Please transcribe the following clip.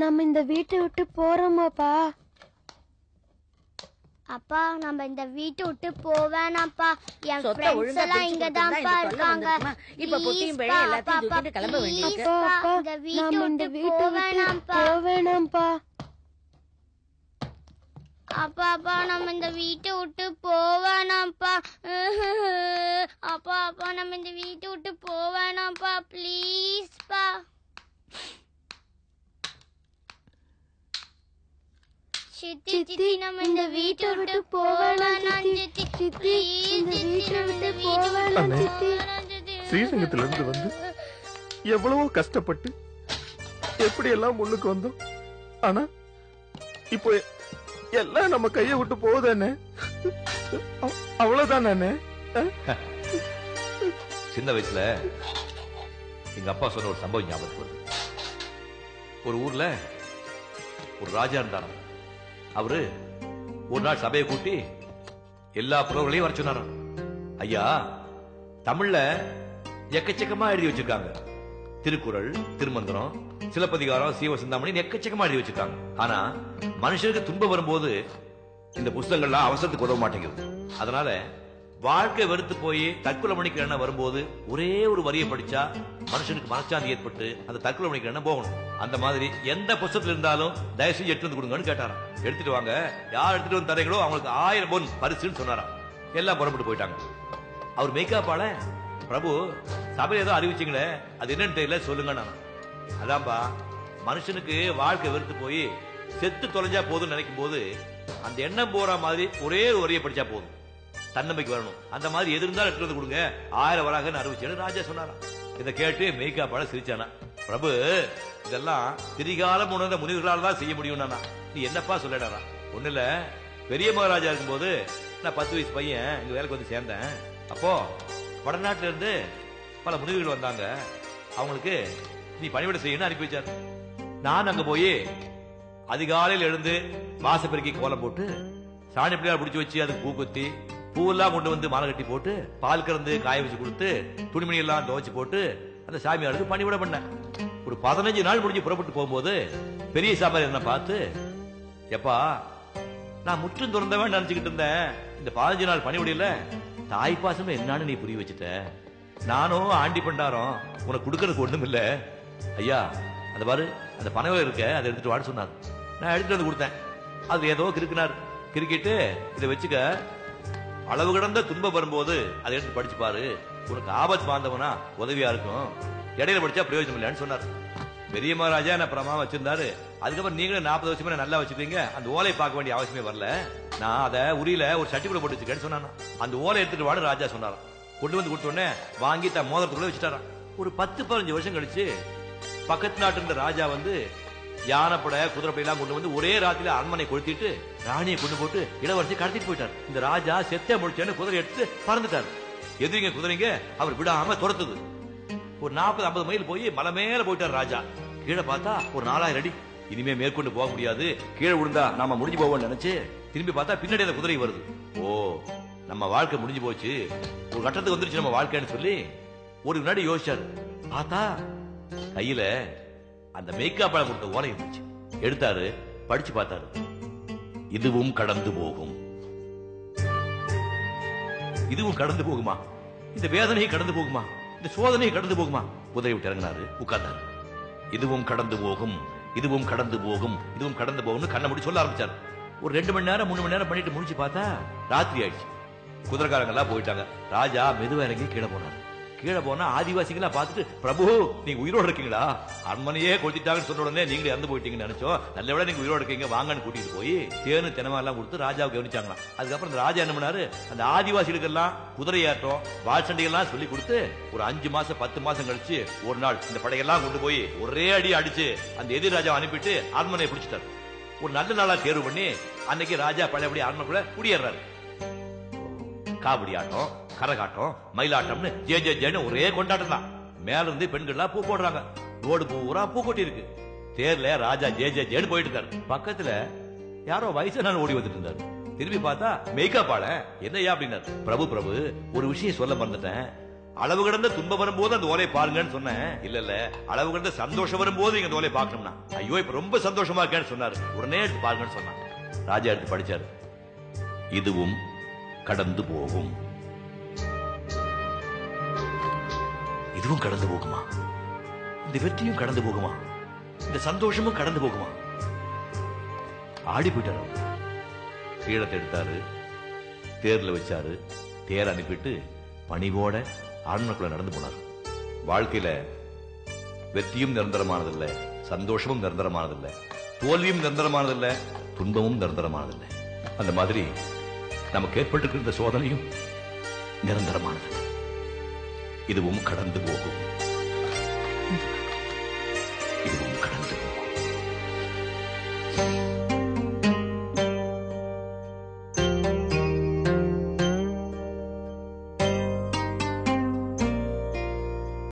நம்ம இந்த வீட்டை விட்டு போறோமாப்பா அப்பா நம்ம இந்த வீட்டை விட்டு போவேனாப்பா என் சொத்தை ஃப்ரெண்ட்ஸ் ஒழுங்கா எல்லாம் பிரிச்சு இங்க கொடுத்திருந்தா தான்ப்பா இந்த தொல்லை இருக்காங்க வந்திருக்குமா? இப்ப பொட்டியும் பேழையும் எல்லாத்தையும் தூக்கிட்டு கிளம்ப வேண்டியிருக்கு. அப்பா அப்பா இந்த வீட்டை நம்ம இந்த விட்டு வீட்டை விட்டு போவேனாம்ப்பா போவேணாம்ப்பா அப்பா அப்பா நம்ம இந்த வீட்டை விட்டு போவேனாம்ப்பா அப்பா அப்பா நம்ம இந்த வீட்டை விட்டு போவேனாம்ப்பா ப்ளீஸ்ப்பா சித்தி சித்தி நம்ம இந்த வீட்டை விட்டு போவேணாம் சித்தி சித்தி இந்த ப்ளீஸ் வீட்டை சித்தி நம்ம விட்டு இந்த வீட்டை விட்டு போவேணாம் அண்ணே. சித்தி போவேணாம் சித்தி ஸ்ரீசங்கத்துல இருந்து வந்து எவ்வளவோ கஷ்டப்பட்டு எப்படி எல்லாம் முன்னுக்கு வந்தோம் ஆனா இப்போ எல்லாம் நம்ம கைய விட்டு போகுதானே அவ்- அவ்வளவுதானே சின்ன வயசுல எங்க அப்பா சொன்ன ஒரு சம்பவம் ஞாபகம் வருது ஒரு ஊர்ல ஒரு ராஜா இருந்தாராம் அவரு ஒரு நாள் சபையை கூட்டி எல்லா புலவர்களையும் வர சொன்னாராம் ஐயா தமிழ்ல எக்கச்சக்கமா எழுதி வச்சிருக்காங்க திருக்குறள் திருமந்திரம் சிலப்பதிகாரம் சீவ சிந்தாமணி எக்கச்சக்கமா எழுதி வச்சிருக்காங்க ஆனா மனுஷனுக்கு துன்பம் வரும்போது இந்த புஸ்தகங்கள்லாம் அவசரத்துக்கு உதவ மாட்டேங்குது அதனால வாழ்க்கை வெறுத்து போய் தற்கொலை மணிக்கு எண்ணம் வரும்போது ஒரே ஒரு வரியை படிச்சா மனுஷனுக்கு மனச்சாந்தி ஏற்பட்டு அந்த தற்கொலை மணிக்கு எண்ணம் போகணும் அந்த மாதிரி எந்த புஸ்தகத்துல இருந்தாலும் தயவு செஞ்சு எடுத்து வந்து கொடுங்கன்னு கேட்டாராம் எடுத்துட்டு வாங்க யார் எடுத்துட்டு வந்து தரீங்களோ அவங்களுக்கு ஆயிரம் பொன் பரிசுன்னு சொன்னாராம் எல்லாம் புறப்பட்டு போயிட்டாங்க அவர் மேக்காப்பால பிரபு சபையில ஏதோ அறிவிச்சீங்களே அது என்னன்னு தெரியல சொல்லுங்க நான் அதான்பா மனுஷனுக்கு வாழ்க்கை வெறுத்து போய் செத்து தொலைஞ்சா போதும்னு நினைக்கும் போது அந்த எண்ணம் போற மாதிரி ஒரே ஒரு வரியை படிச்சா போதும் தன்னம்பிக்கை வரணும் அந்த மாதிரி எது இருந்தாலும் எடுத்து வந்து கொடுங்க ஆயிரம் வராங்கன்னு அறிவிச்சேன்னு ராஜா சொன்னாராம் இதை கேட்டு மேய்க்காப்பால சிரிச்சானா பிரபு இதெல்லாம் திரிகாலம் உணர்ந்த முனிவர்களால் தான் செய்ய முடியும் நீ என்னப்பா சொல்லடாரா ஒண்ணு இல்ல பெரிய மகாராஜா இருக்கும்போது நான் பத்து வயசு பையன் இங்க வேலைக்கு வந்து சேர்ந்தேன் அப்போ வடநாட்டுல இருந்து பல முனிவர்கள் வந்தாங்க அவங்களுக்கு நீ பணிவிட செய்யணும்னு அனுப்பி வச்சாரு நான் அங்க போய் அதிகாலையில் எழுந்து வாசப்பெருக்கி கோலம் போட்டு சாணி பிள்ளையார் பிடிச்சி வச்சு அதுக்கு பூ குத்தி பூவெல்லாம் கொண்டு வந்து மாலை கட்டி போட்டு பால் கறந்து காய வச்சு கொடுத்து துணிமணி எல்லாம் துவைச்சு போட்டு அந்த சாமியாருக்கு பணிவிட பண்ணேன் ஒரு பதினஞ்சு நாள் முடிஞ்சு புறப்பட்டு போகும்போது பெரிய சாமியார் என்ன பார்த்து எப்பா நான் முற்றும் துறந்தவன் நினைச்சுக்கிட்டு இருந்தேன் இந்த பதினஞ்சு நாள் பணிவிடையில தாய் பாசம் என்னன்னு நீ புரிய வச்சுட்ட நானும் ஆண்டி பண்டாரம் உனக்கு கொடுக்கறதுக்கு ஒண்ணும் இல்ல ஐயா அந்த பாரு அந்த பணவை இருக்க அதை எடுத்துட்டு வான்னு சொன்னார் நான் எடுத்துட்டு வந்து கொடுத்தேன் அது ஏதோ கிறுக்கினார் கிறுக்கிட்டு இதை வச்சுக்க அளவு கடந்த துன்பம் வரும்போது அதை எடுத்து படிச்சு பாரு உனக்கு ஆபத்து வாழ்ந்தவனா உதவியா இருக்கும் இடையில படிச்சா பிரயோஜனம் இல்லைன்னு சொன்னார் பெரிய மகாராஜா என்ன பிரமா வச்சிருந்தாரு அதுக்கப்புறம் நீங்களும் நாற்பது வருஷமே நல்லா வச்சிருக்கீங்க அந்த ஓலை பார்க்க வேண்டிய அவசியமே வரல நான் அதை உரியில ஒரு சட்டிக்குள்ள போட்டு வச்சுக்கேன்னு சொன்னானா அந்த ஓலை எடுத்துட்டு வாடு ராஜா சொன்னாராம் கொண்டு வந்து கொடுத்த உடனே வாங்கி தன் மோதிரத்துக்குள்ள வச்சுட்டாராம் ஒரு பத்து பதினஞ்சு வருஷம் கழிச்சு பக்கத்து நாட்டு இருந்த ராஜா வந்து யானைப்படை குதிரைப்படை எல்லாம் கொண்டு வந்து ஒரே ராத்திரில அரண்மனை கொளுத்திட்டு ராணியை கொண்டு போட்டு இளவரசி கடத்திட்டு போயிட்டார் இந்த ராஜா செத்தே முடிச்சேன்னு குதிரை எடுத்து பறந்துட்டார் எதிரிங்க குதிரைங்க அவர் விடாம துரத்துது ஒரு நாற்பது ஐம்பது மைல் போய் மலை மேல போயிட்டார் ராஜா கீழே பார்த்தா ஒரு நாலாயிரம் அடி இனிமே மேற்கொண்டு போக முடியாது கீழே விழுந்தா நாம முடிஞ்சு போவோம்னு நினைச்சு திரும்பி பார்த்தா பின்னாடி அந்த குதிரை வருது ஓ நம்ம வாழ்க்கை முடிஞ்சு போச்சு ஒரு கட்டத்துக்கு வந்துருச்சு நம்ம வாழ்க்கைன்னு சொல்லி ஒரு முன்னாடி யோசிச்சாரு பார்த்தா கையில அந்த மேக்கப் பழம் கொடுத்த ஓலை இருந்துச்சு எடுத்தாரு படிச்சு பார்த்தாரு இதுவும் கடந்து போகும் இதுவும் கடந்து போகுமா இந்த வேதனையை கடந்து போகுமா இந்த சோதனையை கடந்து போகுமா குதிரை விட்டு இறங்கினாரு உட்கார்ந்தாரு இதுவும் கடந்து போகும் இதுவும் கடந்து போகும் இதுவும் கடந்து போகும்னு கண்ணை மூடி சொல்ல ஆரம்பிச்சாரு ஒரு ரெண்டு மணி நேரம் மூணு மணி நேரம் பண்ணிட்டு முடிச்சு பார்த்தா ராத்திரி ஆயிடுச்சு குதிரைக்காரங்க எல்லாம் போயிட்டாங்க ராஜா மெதுவா இறங்கி கீழே போனாரு கீழே போனா ஆதிவாசிகளா பார்த்துட்டு பிரபு நீங்க உயிரோட இருக்கீங்களா அரண்மனையே கொளுத்திட்டாங்கன்னு சொன்ன உடனே நீங்க இறந்து போயிட்டீங்கன்னு நினைச்சோம் நல்ல விட நீங்க உயிரோட இருக்கீங்க வாங்கன்னு கூட்டிட்டு போய் தேனு தினமா எல்லாம் கொடுத்து ராஜாவை கவனிச்சாங்களாம் அதுக்கப்புறம் இந்த ராஜா என்ன பண்ணாரு அந்த ஆதிவாசிகளுக்கு எல்லாம் குதிரை ஏற்றம் வால் சண்டைகள்லாம் சொல்லி கொடுத்து ஒரு அஞ்சு மாசம் பத்து மாசம் கழிச்சு ஒரு நாள் இந்த படையெல்லாம் கொண்டு போய் ஒரே அடி அடிச்சு அந்த எதிர் ராஜாவை அனுப்பிட்டு அரண்மனையை பிடிச்சிட்டாரு ஒரு நல்ல நாளா தேர்வு பண்ணி அன்னைக்கு ராஜா பழையபடி அரண்மனைக்குள்ள குடியேறாரு காவடி ஆட்டம் கரகாட்டம் மயிலாட்டம்னு ஜே ஜே ஜேன்னு ஒரே கொண்டாட்டம் தான் மேல இருந்து பெண்கள்லாம் பூ போடுறாங்க ரோடு பூரா பூ கொட்டி இருக்கு தேர்ல ராஜா ஜே ஜே ஜேன்னு போயிட்டு இருக்காரு பக்கத்துல யாரோ வயசான ஓடி வந்துட்டு இருந்தாரு திரும்பி பார்த்தா மேக்கப் ஆள என்னையா அப்படின்னாரு பிரபு பிரபு ஒரு விஷயம் சொல்ல மறந்துட்டேன் அளவு கடந்த துன்பம் வரும்போது அந்த ஓலையை பாருங்கன்னு சொன்னேன் இல்ல இல்ல அளவு கடந்த சந்தோஷம் வரும்போது நீங்க அந்த ஓலையை பார்க்கணும்னா ஐயோ இப்ப ரொம்ப சந்தோஷமா இருக்கேன்னு சொன்னாரு உடனே எடுத்து பாருங்கன்னு சொன்னாங்க ராஜா எடுத்து படிச்சாரு இதுவும் கடந்து போகும் இதுவும் கடந்து போகுமா இந்த வெற்றியும் கடந்து போகுமா இந்த சந்தோஷமும் கடந்து போகுமா ஆடி போயிட்டாரு அவர். கிரீடத்தை எடுத்தாரு தேர்ல வச்சாரு தேர் அனுப்பிட்டு பணிவோட அரண்மனைக்குள்ள நடந்து போனார் வாழ்க்கையில வெற்றியும் நிரந்தரமானதில்லை சந்தோஷமும் நிரந்தரமானதில்லை தோல்வியும் நிரந்தரமானதில்லை துன்பமும் நிரந்தரமானதில்லை அந்த மாதிரி நமக்கு ஏற்பட்டிருக்கிற இந்த சோதனையும் நிரந்தரமானது இதுவும் கடந்து போகும்